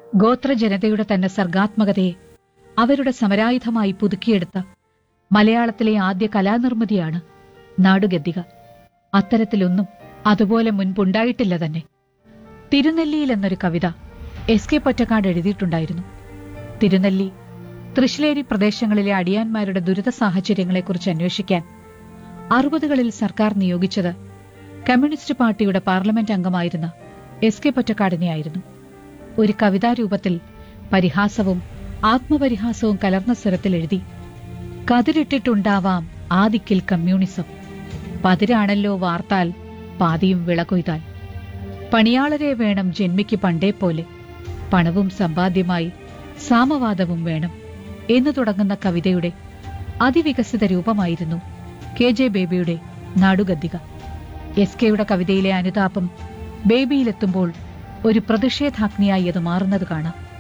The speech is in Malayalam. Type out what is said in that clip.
ഗോത്രജനതയുടെ തന്നെ സർഗാത്മകതയെ അവരുടെ സമരായുധമായി പുതുക്കിയെടുത്ത മലയാളത്തിലെ ആദ്യ കലാനിർമ്മിതിയാണ് നാടുഗദ്ദിക അത്തരത്തിലൊന്നും അതുപോലെ മുൻപുണ്ടായിട്ടില്ല തന്നെ തിരുനെല്ലിയിൽ എന്നൊരു കവിത എസ് കെ പൊറ്റക്കാട് എഴുതിയിട്ടുണ്ടായിരുന്നു തിരുനെല്ലി തൃശ്ശിലേരി പ്രദേശങ്ങളിലെ അടിയാന്മാരുടെ ദുരിത സാഹചര്യങ്ങളെക്കുറിച്ച് അന്വേഷിക്കാൻ അറുപതുകളിൽ സർക്കാർ നിയോഗിച്ചത് കമ്മ്യൂണിസ്റ്റ് പാർട്ടിയുടെ പാർലമെന്റ് അംഗമായിരുന്ന എസ് കെ പൊറ്റക്കാടിനെയായിരുന്നു ഒരു കവിതാരൂപത്തിൽ പരിഹാസവും ആത്മപരിഹാസവും കലർന്ന സ്വരത്തിൽ എഴുതി കതിരിട്ടിട്ടുണ്ടാവാം ആദിക്കിൽ കമ്മ്യൂണിസം പതിരാണല്ലോ വാർത്താൽ പാതിയും വിളകൊയ്താൽ പണിയാളരെ വേണം ജന്മിക്ക് പണ്ടേ പോലെ പണവും സമ്പാദ്യമായി സാമവാദവും വേണം എന്നു തുടങ്ങുന്ന കവിതയുടെ അതിവികസിത രൂപമായിരുന്നു കെ ജെ ബേബിയുടെ നാടുഗദ്ദിക എസ് കെയുടെ കവിതയിലെ അനുതാപം ബേബിയിലെത്തുമ്പോൾ ഒരു പ്രതിഷേധാഗ്നിയായി അത് മാറുന്നത് കാണാം